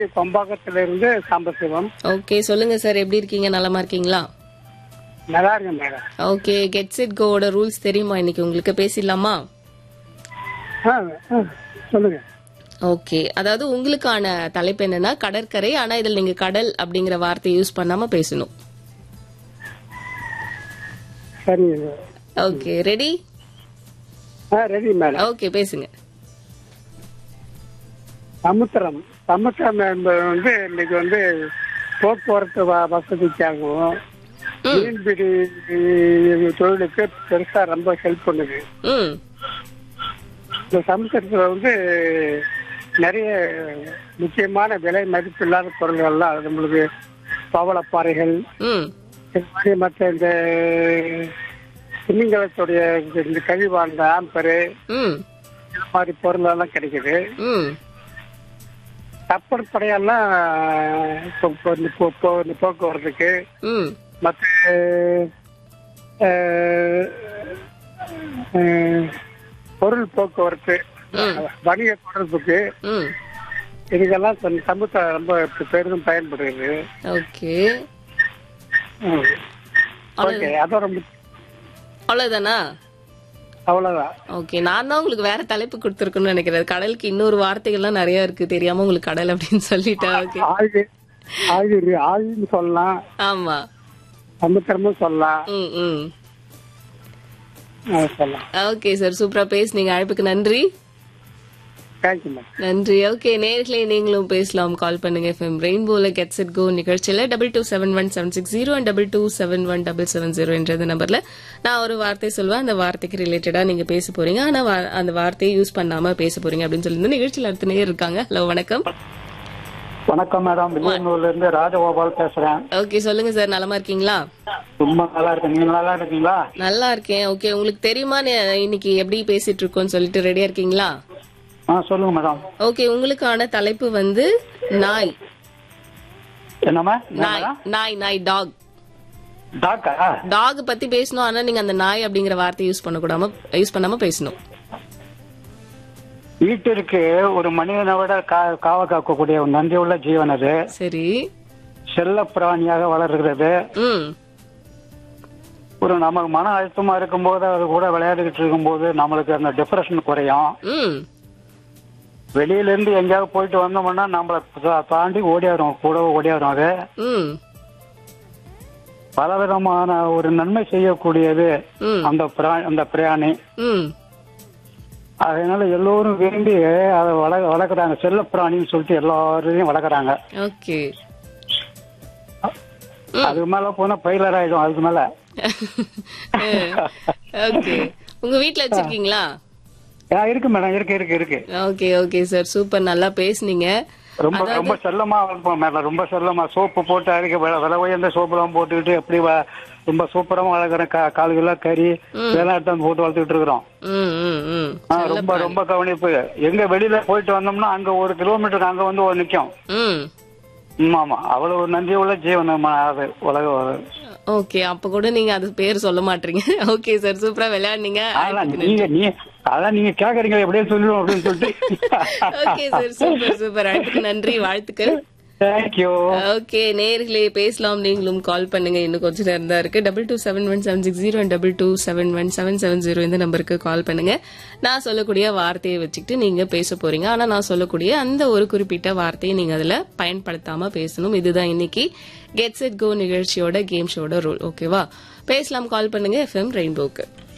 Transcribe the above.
கொம்பாக்கத்துல இருந்து சாம்பசிவம் ஓகே சொல்லுங்க சார் எப்படி இருக்கீங்க நலமா இருக்கீங்களா நல்லா இருக்கேன் மேடம் ஓகே கெட் செட் கோவோட ரூல்ஸ் தெரியுமா இன்னைக்கு உங்களுக்கு பேசிடலாமா ஆ, ஆ, சொல்லுங்க ஓகே அதாவது உங்களுக்கான தலைப்பு என்னன்னா கடற்கரை ஆனா இதுல நீங்க கடல் அப்படிங்கிற வார்த்தையை யூஸ் பண்ணாம பேசணும் சரிங்க ஓகே ரெடி ஆ ரெடி மேடம் ஓகே பேசுங்க சமுத்திரம் சமுத்திரம் என்பது வந்து இன்னைக்கு வந்து போக்குவரத்து வ- வசதிக்காகவும் ம் மீன்பிடி தொழிலுக்கு பெருசா ரொம்ப ஹெல்ப் பண்ணுது ம் இந்த சமுத்திரத்துல வந்து நிறைய முக்கியமான விலை மதிப்பில்லாத பொருள்கள்லாம் அது நம்மளுக்கு பவளப்பாறைகள் ம் இது மாதிரி மற்ற இந்த திமிங்கலத்துடைய இந்த- இந்த கழிவான ஆம்பரு ம் இது மாதிரி பொருள் எல்லாம் கிடைக்குது ம் கப்பல் படையெல்லாம் இப்போ இப்போ இந்த போ- போ- இந்த போக்குவரத்துக்கு ம் மற்ற அஹ், அஹ், பொருள் போக்குவரத்து வணிக தொடர்புக்கு ம் இதுக்கெல்லாம் கொஞ்சம் சமுத்திரம் ரொம்ப இப்ப பெரிதும் பயன்படுகிறது ஓகே ம். ஓகே அதோட மு- அவ்வளவுதானா அவ்வளவுதான் ஓகே நான் தான் உங்களுக்கு வேற தலைப்பு கொடுத்துருக்கணும்னு நினைக்கிறேன் கடலுக்கு இன்னொரு வார்த்தைகள்லாம் நிறைய இருக்கு தெரியாம உங்களுக்கு கடல் அப்படின்னு சொல்லிட்டேன் ஓகே ஆழி ஆழி ஆழின்னு சொல்லலாம் ஆமா சமுத்திரமும் சொல்லலாம் ம் ம் அது சொல்லலாம் ஓகே சார் சூப்பரா பேசுனீங்க அழைப்புக்கு நன்றி தேங்க்யூ மேம் நன்றி ஓகே நேர்களே நீங்களும் பேசலாம் கால் பண்ணுங்க எஃப்எம் ரெயின்போல கெட் செட் கோ நிகழ்ச்சியில double two seven one seven six zero and double two seven one double seven zero என்ற நம்பர்ல நான் ஒரு வார்த்தை சொல்லுவேன் அந்த வார்த்தைக்கு ரிலேட்டடா நீங்க பேச போறீங்க ஆனா வா- அந்த வார்த்தையை யூஸ் பண்ணாம பேச போறீங்க அப்படின்னு சொல்லி இந்த நிகழ்ச்சியில் அடுத்த நேர் இருக்காங்க ஹலோ வணக்கம் வணக்கம் மேடம் வில்லியனூர்ல இருந்து ராஜகோபால் பேசுறேன் ஓகே சொல்லுங்க சார் நலமா இருக்கீங்களா ரொம்ப நல்லா இருக்கேன் நீங்க நல்லா இருக்கீங்களா நல்லா இருக்கேன் ஓகே உங்களுக்கு தெரியுமா நே- இன்னைக்கு எப்படி பேசிட்டு இருக்கோம்னு சொல்லிட்டு ரெடியா இருக்கீங்களா ஆ சொல்லுங்க மேடம் ஓகே உங்களுக்கான தலைப்பு வந்து நாய் என்னம்மா நாய் நாய் நாய் டாக் டாக்கா டாக் பத்தி பேசணும் ஆனா நீங்க அந்த நாய் அப்படிங்கிற வார்த்தை யூஸ் பண்ணக்கூடாம யூஸ் பண்ணாம பேசணும் வீட்டிற்கு ஒரு மனிதனை விட கா- காவ காக்கக்கூடிய ஒரு நன்றியுள்ள ஜீவன் அது சரி செல்ல பிராணியாக வளர்கிறது ம் ஒரு நமக்கு மன அழுத்தமா இருக்கும்போது அது கூட விளையாடிக்கிட்டு இருக்கும்போது நம்மளுக்கு அந்த டிப்ரெஷன் குறையும் ம் வெளியில இருந்து எங்கேயாவது போயிட்டு வந்தோம்னா நம்மளை தா- தாண்டி ஓடியாரும் கூட ஓடியாரும் அது ம் பலவிதமான ஒரு நன்மை செய்யக்கூடியது ம் அந்த பிரா- அந்த பிராணி ம் அதனால எல்லோரும் விரும்பி அதை வள வளர்க்குறாங்க செல்ல பிராணின்னு சொல்லிட்டு எல்லாரையும் வளர்க்குறாங்க ஓகே அதுக்கு மேல போனா பைலர் ஆயிடும் அதுக்கு மேல ஓகே உங்க வீட்ல வச்சிருக்கீங்களா ஆ, இருக்கு மேடம் இருக்கு இருக்கு இருக்கு ஓகே ஓகே சார் சூப்பர் நல்லா பேசுனீங்க ரொம்ப ரொம்ப செல்லமா வளர்ப்போம் மேடம் ரொம்ப செல்லமா சோப்பு போட்டு அதுக்கு வில வில உயர்ந்த சோப்புலாம் போட்டுக்கிட்டு எப்படி வ- ரொம்ப சூப்பரமா வளர்க்குறேன் கா கால்கள்லாம் கறி இதெல்லாம் எடுத்து வந்து போட்டு வளர்த்துக்கிட்டு இருக்கிறோம் ம் ம் ம் ஆ, ரொம்ப ரொம்ப கவனிப்பு எங்க வெளியில போயிட்டு வந்தோம்னா அங்க ஒரு கிலோமீட்டருக்கு அங்க வந்து ஒரு நிக்கும் ம் ம், ஆமா அவ்வளவு ஒரு நன்றி உள்ள ஜீவன் நம்ம அது உலக ஓகே அப்ப கூட நீங்க அது பேர் சொல்ல மாட்டீங்க ஓகே சார் சூப்பரா விளையாடுனீங்க அதான் நீங்க நீ அதான் நீங்க கேக்குறீங்க எப்படியே சொல்லுவோம் அப்படின்னு சொல்லிட்டு ஓகே சார் சூப்பர் சூப்பர் அழைப்புக்கு நன்றி வாழ்த்துக்கள் தேங்க்யூ ஓகே நேர்களே பேசலாம் நீங்களும் கால் பண்ணுங்க இன்னும் கொஞ்ச நேரம் தான் இருக்கு double two seven one seven six zero double two seven one seven seven zero இந்த நம்பருக்கு கால் பண்ணுங்க நான் சொல்லக்கூடிய வார்த்தையை வச்சுக்கிட்டு நீங்க பேச போறீங்க ஆனா நான் சொல்லக்கூடிய அந்த ஒரு குறிப்பிட்ட வார்த்தையை நீங்க அதுல பயன்படுத்தாம பேசணும் இதுதான் இன்னைக்கு கெட்ஸ் இட் கோ நிகழ்ச்சியோட கேம் ஷோட ரூல் ஓகேவா பேசலாம் கால் பண்ணுங்க எஃப்எம் ரெயின்போக்கு